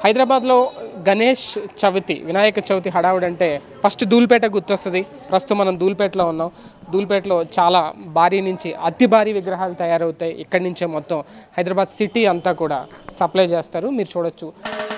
హైదరాబాద్లో గణేష్ చవితి వినాయక చవితి హడావుడి అంటే ఫస్ట్ ధూల్పేట గుర్తొస్తుంది ప్రస్తుతం మనం ధూల్పేటలో ఉన్నాం ధూల్పేటలో చాలా భారీ నుంచి అతి భారీ విగ్రహాలు తయారవుతాయి ఇక్కడి నుంచే మొత్తం హైదరాబాద్ సిటీ అంతా కూడా సప్లై చేస్తారు మీరు చూడొచ్చు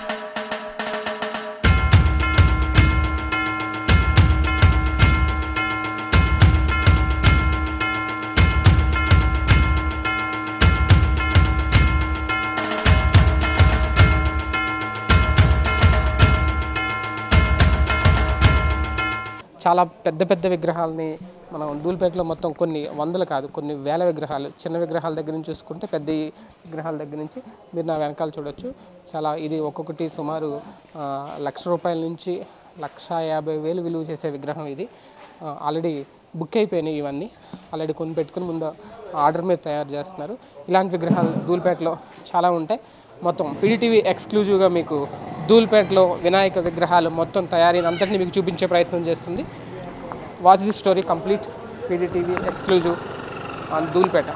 చాలా పెద్ద పెద్ద విగ్రహాలని మనం ధూల్పేటలో మొత్తం కొన్ని వందలు కాదు కొన్ని వేల విగ్రహాలు చిన్న విగ్రహాల దగ్గర నుంచి చూసుకుంటే పెద్ద విగ్రహాల దగ్గర నుంచి మీరు నా వెనకాల చూడొచ్చు చాలా ఇది ఒక్కొక్కటి సుమారు ఆ, లక్ష రూపాయల నుంచి లక్ష యాభై వేలు విలువ చేసే విగ్రహం ఇది ఆల్రెడీ బుక్ అయిపోయినాయి ఇవన్నీ ఆల్రెడీ కొని పెట్టుకుని ముందు ఆర్డర్ మీద తయారు చేస్తున్నారు ఇలాంటి విగ్రహాలు ధూల్పేటలో చాలా ఉంటాయి మొత్తం పీడిటీవీ ఎక్స్క్లూజివ్గా మీకు ధూల్పేటలో వినాయక విగ్రహాలు మొత్తం తయారీని అంతటిని మీకు చూపించే ప్రయత్నం చేస్తుంది watch the story complete PDTV exclusive on Dhoolpet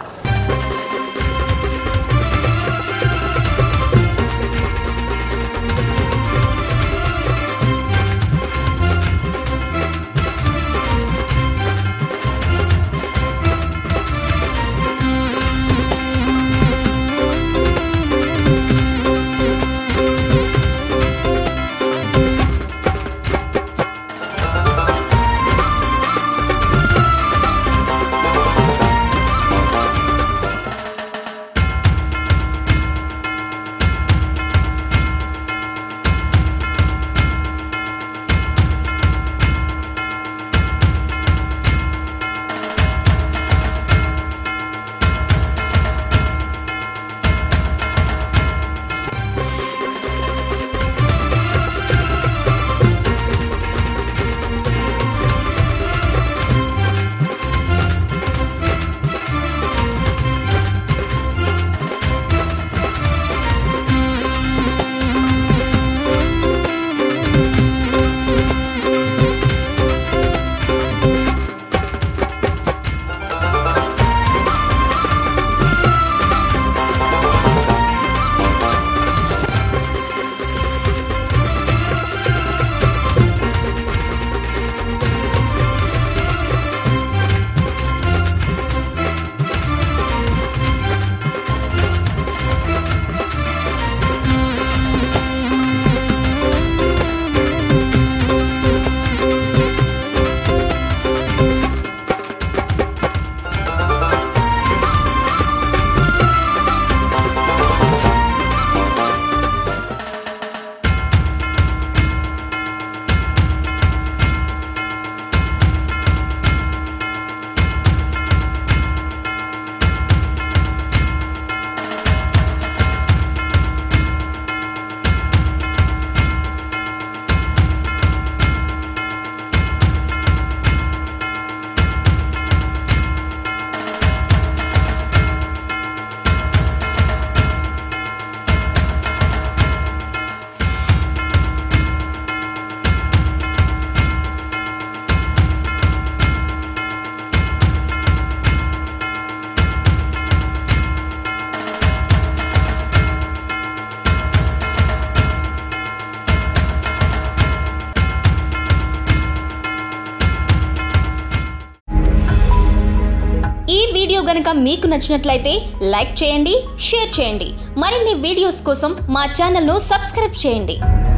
ఈ వీడియో గనుక మీకు నచ్చినట్లయితే లైక్ చేయండి షేర్ చేయండి మరిన్ని వీడియోస్ కోసం మా ఛానల్ను సబ్స్క్రైబ్ చేయండి